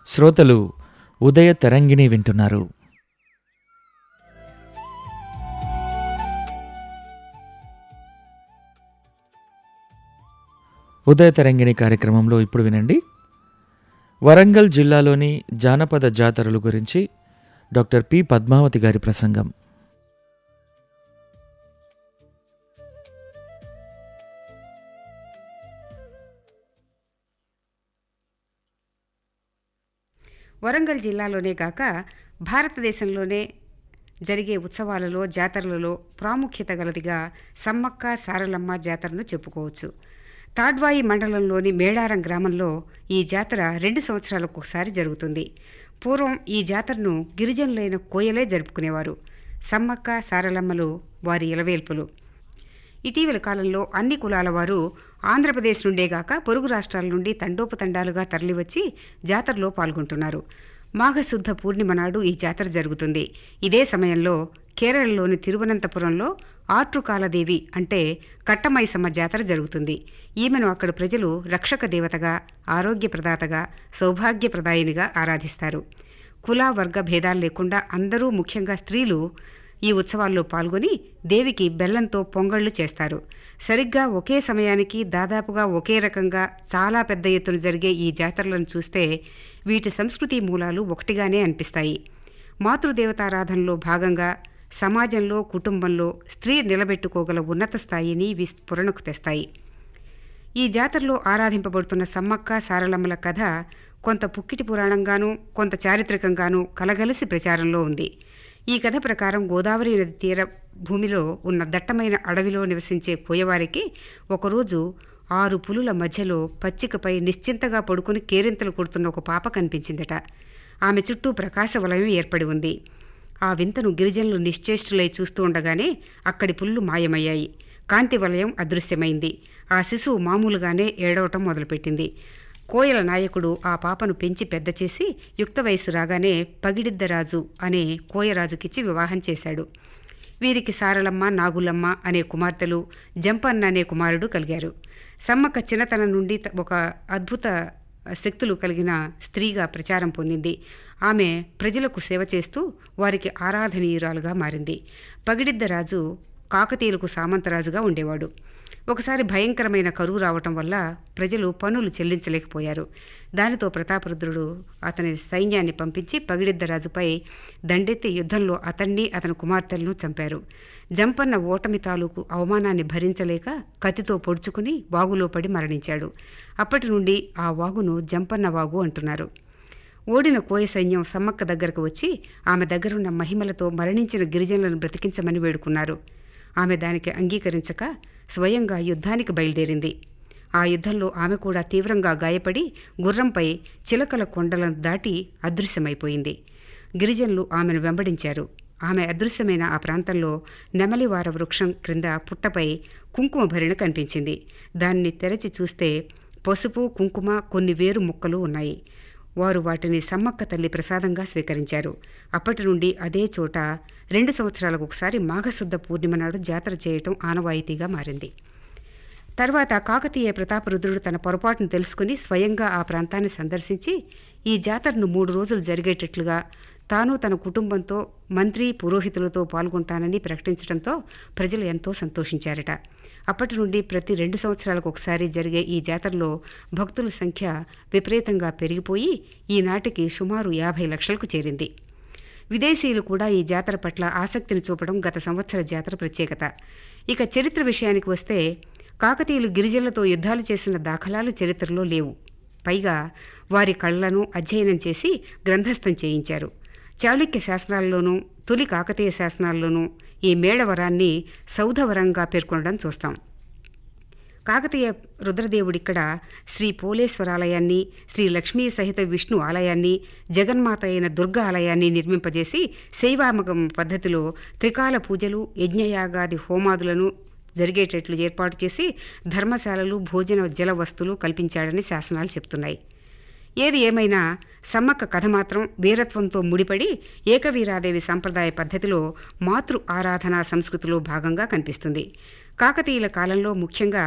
శ్రోతలు ఉదయ తరంగిణి వింటున్నారు ఉదయ తరంగిణి కార్యక్రమంలో ఇప్పుడు వినండి వరంగల్ జిల్లాలోని జానపద జాతరల గురించి డాక్టర్ పి పద్మావతి గారి ప్రసంగం వరంగల్ జిల్లాలోనే కాక భారతదేశంలోనే జరిగే ఉత్సవాలలో జాతరలలో ప్రాముఖ్యత గలదిగా సమ్మక్క సారలమ్మ జాతరను చెప్పుకోవచ్చు తాడ్వాయి మండలంలోని మేడారం గ్రామంలో ఈ జాతర రెండు సంవత్సరాలకు ఒకసారి జరుగుతుంది పూర్వం ఈ జాతరను గిరిజనులైన కోయలే జరుపుకునేవారు సమ్మక్క సారలమ్మలు వారి ఇలవేల్పులు ఇటీవల కాలంలో అన్ని కులాల వారు ఆంధ్రప్రదేశ్ నుండే గాక పొరుగు రాష్ట్రాల నుండి తండోపతండాలుగా తరలివచ్చి జాతరలో పాల్గొంటున్నారు మాఘశుద్ధ పూర్ణిమ నాడు ఈ జాతర జరుగుతుంది ఇదే సమయంలో కేరళలోని తిరువనంతపురంలో ఆట్రుకాలదేవి అంటే కట్టమైసమ్మ జాతర జరుగుతుంది ఈమెను అక్కడ ప్రజలు రక్షక దేవతగా ఆరోగ్య ప్రదాతగా సౌభాగ్యప్రదాయినిగా ఆరాధిస్తారు కుల వర్గ భేదాలు లేకుండా అందరూ ముఖ్యంగా స్త్రీలు ఈ ఉత్సవాల్లో పాల్గొని దేవికి బెల్లంతో పొంగళ్ళు చేస్తారు సరిగ్గా ఒకే సమయానికి దాదాపుగా ఒకే రకంగా చాలా పెద్ద ఎత్తున జరిగే ఈ జాతరలను చూస్తే వీటి సంస్కృతి మూలాలు ఒకటిగానే అనిపిస్తాయి మాతృదేవతారాధనలో భాగంగా సమాజంలో కుటుంబంలో స్త్రీ నిలబెట్టుకోగల ఉన్నత స్థాయిని విస్ఫురణకు తెస్తాయి ఈ జాతరలో ఆరాధింపబడుతున్న సమ్మక్క సారలమ్మల కథ కొంత పుక్కిటి పురాణంగానూ కొంత చారిత్రకంగానూ కలగలిసి ప్రచారంలో ఉంది ఈ కథ ప్రకారం గోదావరి నది తీర భూమిలో ఉన్న దట్టమైన అడవిలో నివసించే కోయవారికి ఒకరోజు ఆరు పులుల మధ్యలో పచ్చికపై నిశ్చింతగా పడుకుని కేరింతలు కొడుతున్న ఒక పాప కనిపించిందట ఆమె చుట్టూ ప్రకాశ వలయం ఏర్పడి ఉంది ఆ వింతను గిరిజనులు నిశ్చేష్టులై చూస్తూ ఉండగానే అక్కడి పుల్లు మాయమయ్యాయి కాంతి వలయం అదృశ్యమైంది ఆ శిశువు మామూలుగానే ఏడవటం మొదలుపెట్టింది కోయల నాయకుడు ఆ పాపను పెంచి పెద్ద చేసి యుక్త వయసు రాగానే పగిడిద్దరాజు అనే కోయరాజుకిచ్చి వివాహం చేశాడు వీరికి సారలమ్మ నాగులమ్మ అనే కుమార్తెలు జంపన్న అనే కుమారుడు కలిగారు సమ్మక్క చిన్నతనం నుండి త- ఒక అద్భుత శక్తులు కలిగిన స్త్రీగా ప్రచారం పొందింది ఆమె ప్రజలకు సేవ చేస్తూ వారికి ఆరాధనీయురాలుగా మారింది పగిడిద్దరాజు కాకతీయులకు సామంతరాజుగా ఉండేవాడు ఒకసారి భయంకరమైన కరువు రావటం వల్ల ప్రజలు పనులు చెల్లించలేకపోయారు దానితో ప్రతాపరుద్రుడు అతని సైన్యాన్ని పంపించి పగిడిద్దరాజుపై దండెత్తి యుద్ధంలో అతన్ని అతని కుమార్తెలను చంపారు జంపన్న ఓటమి తాలూకు అవమానాన్ని భరించలేక కత్తితో పొడుచుకుని వాగులో పడి మరణించాడు అప్పటి నుండి ఆ వాగును జంపన్న వాగు అంటున్నారు ఓడిన కోయ సైన్యం సమ్మక్క దగ్గరకు వచ్చి ఆమె దగ్గరున్న మహిమలతో మరణించిన గిరిజనులను బ్రతికించమని వేడుకున్నారు ఆమె దానికి అంగీకరించక స్వయంగా యుద్ధానికి బయలుదేరింది ఆ యుద్ధంలో ఆమె కూడా తీవ్రంగా గాయపడి గుర్రంపై చిలకల కొండలను దాటి అదృశ్యమైపోయింది గిరిజనులు ఆమెను వెంబడించారు ఆమె అదృశ్యమైన ఆ ప్రాంతంలో నెమలివార వృక్షం క్రింద పుట్టపై కుంకుమ భరిణ కనిపించింది దాన్ని తెరచి చూస్తే పసుపు కుంకుమ కొన్ని వేరు ముక్కలు ఉన్నాయి వారు వాటిని సమ్మక్క తల్లి ప్రసాదంగా స్వీకరించారు అప్పటి నుండి అదే చోట రెండు సంవత్సరాలకు ఒకసారి మాఘశుద్ధ పూర్ణిమ నాడు జాతర చేయటం ఆనవాయితీగా మారింది తర్వాత కాకతీయ ప్రతాపరుద్రుడు తన పొరపాటును తెలుసుకుని స్వయంగా ఆ ప్రాంతాన్ని సందర్శించి ఈ జాతరను మూడు రోజులు జరిగేటట్లుగా తాను తన కుటుంబంతో మంత్రి పురోహితులతో పాల్గొంటానని ప్రకటించడంతో ప్రజలు ఎంతో సంతోషించారట అప్పటి నుండి ప్రతి రెండు సంవత్సరాలకు ఒకసారి జరిగే ఈ జాతరలో భక్తుల సంఖ్య విపరీతంగా పెరిగిపోయి ఈనాటికి సుమారు యాభై లక్షలకు చేరింది విదేశీయులు కూడా ఈ జాతర పట్ల ఆసక్తిని చూపడం గత సంవత్సర జాతర ప్రత్యేకత ఇక చరిత్ర విషయానికి వస్తే కాకతీయులు గిరిజనులతో యుద్ధాలు చేసిన దాఖలాలు చరిత్రలో లేవు పైగా వారి కళ్ళను అధ్యయనం చేసి గ్రంథస్థం చేయించారు చాళుక్య శాసనాల్లోనూ తొలి కాకతీయ శాసనాల్లోనూ ఈ మేళవరాన్ని సౌధవరంగా పేర్కొనడం చూస్తాం కాకతీయ రుద్రదేవుడిక్కడ శ్రీ పోలేశ్వరాలయాన్ని శ్రీ లక్ష్మీ సహిత విష్ణు ఆలయాన్ని జగన్మాత అయిన దుర్గా ఆలయాన్ని నిర్మింపజేసి శైవామకం పద్ధతిలో త్రికాల పూజలు యజ్ఞయాగాది హోమాదులను జరిగేటట్లు ఏర్పాటు చేసి ధర్మశాలలు భోజన జల వస్తువులు కల్పించాడని శాసనాలు చెప్తున్నాయి ఏది ఏమైనా సమ్మక్క కథ మాత్రం వీరత్వంతో ముడిపడి ఏకవీరాదేవి సంప్రదాయ పద్ధతిలో మాతృ ఆరాధనా సంస్కృతిలో భాగంగా కనిపిస్తుంది కాకతీయుల కాలంలో ముఖ్యంగా